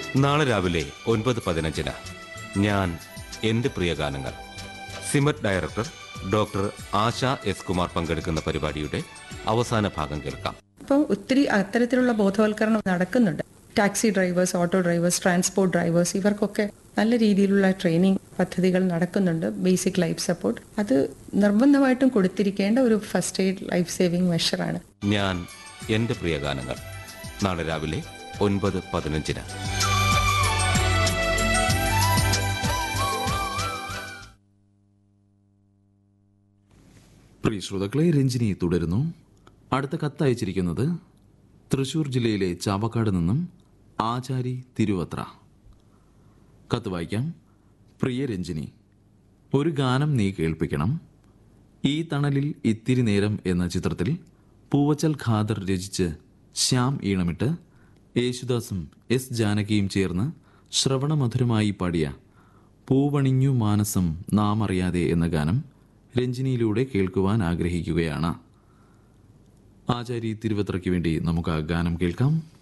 നാളെ രാവിലെ ഒൻപത് പതിനഞ്ചിന് ഞാൻ എന്റെ പ്രിയ ഗാനങ്ങൾ SIMET director doctor Asha S Kumar പങ്കെടുക്കുന്ന പരിപാടിയുടെ അവസാന ഭാഗം കേൾക്കാം അപ്പോൾ ഒത്തിരി അത്തരത്തിലുള്ള ബോധവൽക്കരണം നടക്കുന്നുണ്ട് taxi drivers auto drivers transport drivers ഇവർക്കൊക്കെ നല്ല രീതിയിലുള്ള ട്രെയിനിങ് പദ്ധതികൾ നടക്കുന്നുണ്ട് ബേസിക് ലൈഫ് സപ്പോർട്ട് അത് നിർബന്ധമായിട്ടും കൊടുത്തിരിക്കേണ്ട ഒരു ഫസ്റ്റ് എയ്ഡ് ലൈഫ് സേവിംഗ് മെഷറാണ് ഞാൻ എന്റെ പ്രിയ ഗാനങ്ങൾ നാളെ രാവിലെ ഒൻപത് പതിനഞ്ചിന് പ്രിയ ശ്രോതാക്കളെ രഞ്ജിനി തുടരുന്നു അടുത്ത കത്ത് അയച്ചിരിക്കുന്നത് തൃശൂർ ജില്ലയിലെ ചാവക്കാട് നിന്നും ആചാരി തിരുവത്ര കത്ത് വായിക്കാം പ്രിയ രഞ്ജിനി ഒരു ഗാനം നീ കേൾപ്പിക്കണം ഈ തണലിൽ ഇത്തിരി നേരം എന്ന ചിത്രത്തിൽ പൂവച്ചൽ ഖാദർ രചിച്ച് ശ്യാം ഈണമിട്ട് യേശുദാസും എസ് ജാനകിയും ചേർന്ന് ശ്രവണമധുരമായി പാടിയ പൂവണിഞ്ഞു മാനസം നാം അറിയാതെ എന്ന ഗാനം രഞ്ജിനിയിലൂടെ കേൾക്കുവാൻ ആഗ്രഹിക്കുകയാണ് ആചാരി തിരുവത്രയ്ക്ക് വേണ്ടി നമുക്ക് ആ ഗാനം കേൾക്കാം